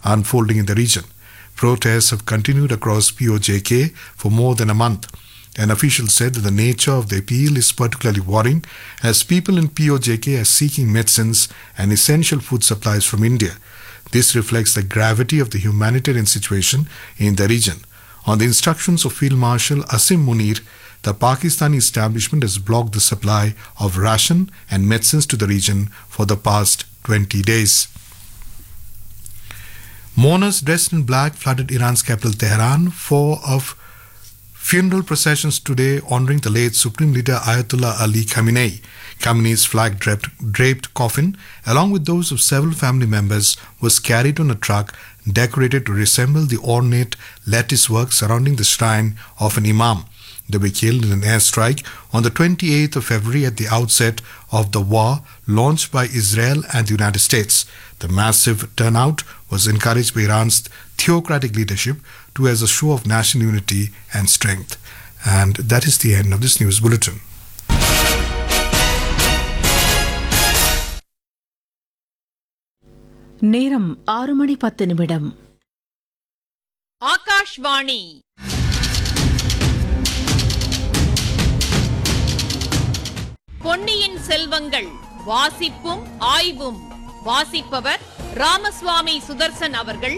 unfolding in the region. Protests have continued across POJK for more than a month. An official said that the nature of the appeal is particularly worrying as people in POJK are seeking medicines and essential food supplies from India. This reflects the gravity of the humanitarian situation in the region. On the instructions of Field Marshal Asim Munir, the Pakistani establishment has blocked the supply of ration and medicines to the region for the past 20 days. Mourners dressed in black flooded Iran's capital Tehran for of funeral processions today honoring the late Supreme Leader Ayatollah Ali Khamenei. Khamenei's flag draped, draped coffin, along with those of several family members, was carried on a truck decorated to resemble the ornate lattice work surrounding the shrine of an imam. They were killed in an airstrike on the 28th of February at the outset of the war launched by Israel and the United States. The massive turnout was encouraged by Iran's theocratic leadership to as a show of national unity and strength. And that is the end of this news bulletin. நேரம் ஆறு மணி பத்து நிமிடம் ஆகாஷ்வாணி பொன்னியின் செல்வங்கள் வாசிப்பும் ஆய்வும் வாசிப்பவர் ராமசுவாமி சுதர்சன் அவர்கள்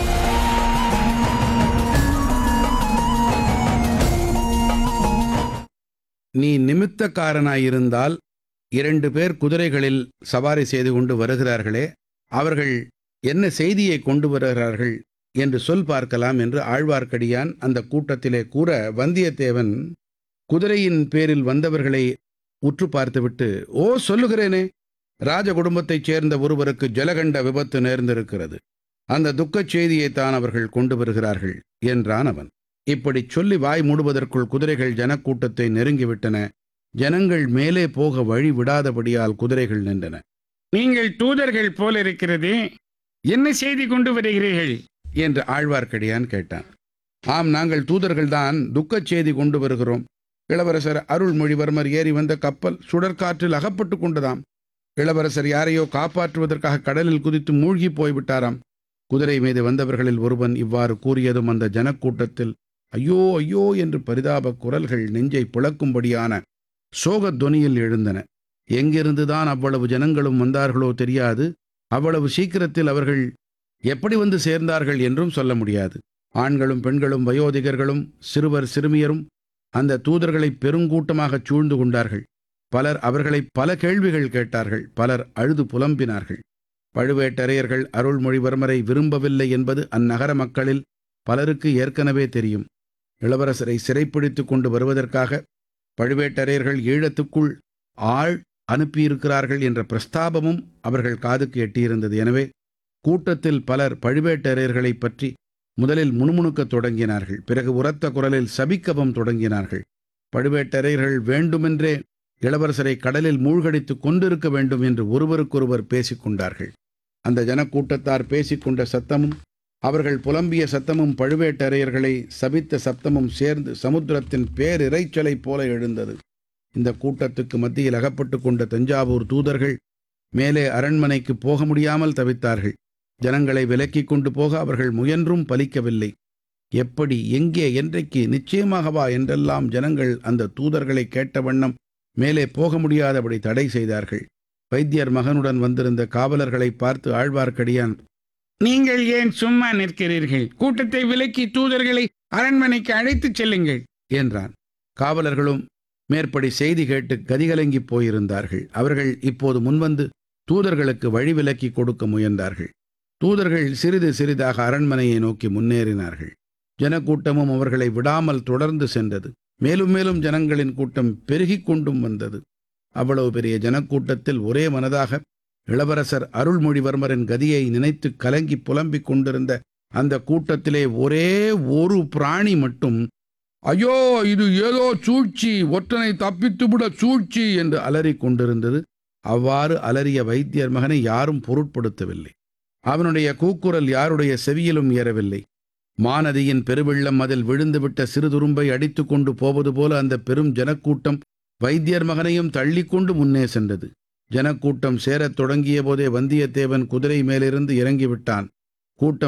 நீ நிமித்தக்காரனாயிருந்தால் இரண்டு பேர் குதிரைகளில் சவாரி செய்து கொண்டு வருகிறார்களே அவர்கள் என்ன செய்தியை கொண்டு வருகிறார்கள் என்று சொல் பார்க்கலாம் என்று ஆழ்வார்க்கடியான் அந்த கூட்டத்திலே கூற வந்தியத்தேவன் குதிரையின் பேரில் வந்தவர்களை உற்று பார்த்துவிட்டு ஓ சொல்லுகிறேனே ராஜ குடும்பத்தைச் சேர்ந்த ஒருவருக்கு ஜலகண்ட விபத்து நேர்ந்திருக்கிறது அந்த துக்கச் செய்தியைத்தான் அவர்கள் கொண்டு வருகிறார்கள் என்றான் அவன் இப்படிச் சொல்லி வாய் மூடுவதற்குள் குதிரைகள் ஜனக்கூட்டத்தை நெருங்கிவிட்டன ஜனங்கள் மேலே போக வழி விடாதபடியால் குதிரைகள் நின்றன நீங்கள் தூதர்கள் போல இருக்கிறதே என்ன செய்தி கொண்டு வருகிறீர்கள் என்று ஆழ்வார்க்கடியான் கேட்டான் ஆம் நாங்கள் தூதர்கள்தான் துக்கச் செய்தி கொண்டு வருகிறோம் இளவரசர் அருள்மொழிவர்மர் ஏறி வந்த கப்பல் சுடற்காற்றில் அகப்பட்டு கொண்டதாம் இளவரசர் யாரையோ காப்பாற்றுவதற்காக கடலில் குதித்து மூழ்கி போய்விட்டாராம் குதிரை மீது வந்தவர்களில் ஒருவன் இவ்வாறு கூறியதும் அந்த ஜனக்கூட்டத்தில் ஐயோ ஐயோ என்று பரிதாப குரல்கள் நெஞ்சை பிளக்கும்படியான சோகத் தொனியில் எழுந்தன எங்கிருந்துதான் அவ்வளவு ஜனங்களும் வந்தார்களோ தெரியாது அவ்வளவு சீக்கிரத்தில் அவர்கள் எப்படி வந்து சேர்ந்தார்கள் என்றும் சொல்ல முடியாது ஆண்களும் பெண்களும் வயோதிகர்களும் சிறுவர் சிறுமியரும் அந்த தூதர்களை பெருங்கூட்டமாகச் சூழ்ந்து கொண்டார்கள் பலர் அவர்களை பல கேள்விகள் கேட்டார்கள் பலர் அழுது புலம்பினார்கள் பழுவேட்டரையர்கள் அருள்மொழிவர்மரை விரும்பவில்லை என்பது அந்நகர மக்களில் பலருக்கு ஏற்கனவே தெரியும் இளவரசரை சிறைப்பிடித்து கொண்டு வருவதற்காக பழுவேட்டரையர்கள் ஈழத்துக்குள் ஆள் அனுப்பியிருக்கிறார்கள் என்ற பிரஸ்தாபமும் அவர்கள் காதுக்கு எட்டியிருந்தது எனவே கூட்டத்தில் பலர் பழுவேட்டரையர்களைப் பற்றி முதலில் முணுமுணுக்கத் தொடங்கினார்கள் பிறகு உரத்த குரலில் சபிக்கவும் தொடங்கினார்கள் பழுவேட்டரையர்கள் வேண்டுமென்றே இளவரசரை கடலில் மூழ்கடித்து கொண்டிருக்க வேண்டும் என்று ஒருவருக்கொருவர் பேசிக்கொண்டார்கள் அந்த ஜனக்கூட்டத்தார் பேசிக்கொண்ட சத்தமும் அவர்கள் புலம்பிய சத்தமும் பழுவேட்டரையர்களை சபித்த சத்தமும் சேர்ந்து சமுத்திரத்தின் பேரிரைச்சலைப் போல எழுந்தது இந்த கூட்டத்துக்கு மத்தியில் அகப்பட்டு கொண்ட தஞ்சாவூர் தூதர்கள் மேலே அரண்மனைக்கு போக முடியாமல் தவித்தார்கள் ஜனங்களை விலக்கிக் கொண்டு போக அவர்கள் முயன்றும் பலிக்கவில்லை எப்படி எங்கே என்றைக்கு நிச்சயமாகவா என்றெல்லாம் ஜனங்கள் அந்த தூதர்களை கேட்ட வண்ணம் மேலே போக முடியாதபடி தடை செய்தார்கள் வைத்தியர் மகனுடன் வந்திருந்த காவலர்களை பார்த்து ஆழ்வார்க்கடியான் நீங்கள் ஏன் சும்மா நிற்கிறீர்கள் கூட்டத்தை விலக்கி தூதர்களை அரண்மனைக்கு அழைத்துச் செல்லுங்கள் என்றான் காவலர்களும் மேற்படி செய்தி கேட்டு கதிகலங்கி போயிருந்தார்கள் அவர்கள் இப்போது முன்வந்து தூதர்களுக்கு வழி விலக்கி கொடுக்க முயன்றார்கள் தூதர்கள் சிறிது சிறிதாக அரண்மனையை நோக்கி முன்னேறினார்கள் ஜனக்கூட்டமும் அவர்களை விடாமல் தொடர்ந்து சென்றது மேலும் மேலும் ஜனங்களின் கூட்டம் பெருகிக் கொண்டும் வந்தது அவ்வளவு பெரிய ஜனக்கூட்டத்தில் ஒரே மனதாக இளவரசர் அருள்மொழிவர்மரின் கதியை நினைத்து கலங்கி புலம்பிக் கொண்டிருந்த அந்த கூட்டத்திலே ஒரே ஒரு பிராணி மட்டும் ஐயோ இது ஏதோ சூழ்ச்சி ஒற்றனை தப்பித்துவிட சூழ்ச்சி என்று அலறிக் கொண்டிருந்தது அவ்வாறு அலறிய வைத்தியர் மகனை யாரும் பொருட்படுத்தவில்லை அவனுடைய கூக்குரல் யாருடைய செவியிலும் ஏறவில்லை மாநதியின் பெருவெள்ளம் அதில் விழுந்துவிட்ட சிறுதுரும்பை அடித்து கொண்டு போவது போல அந்த பெரும் ஜனக்கூட்டம் வைத்தியர் மகனையும் தள்ளிக்கொண்டு முன்னே சென்றது ஜனக்கூட்டம் சேரத் தொடங்கிய போதே வந்தியத்தேவன் குதிரை மேலிருந்து இறங்கிவிட்டான் கூட்டம்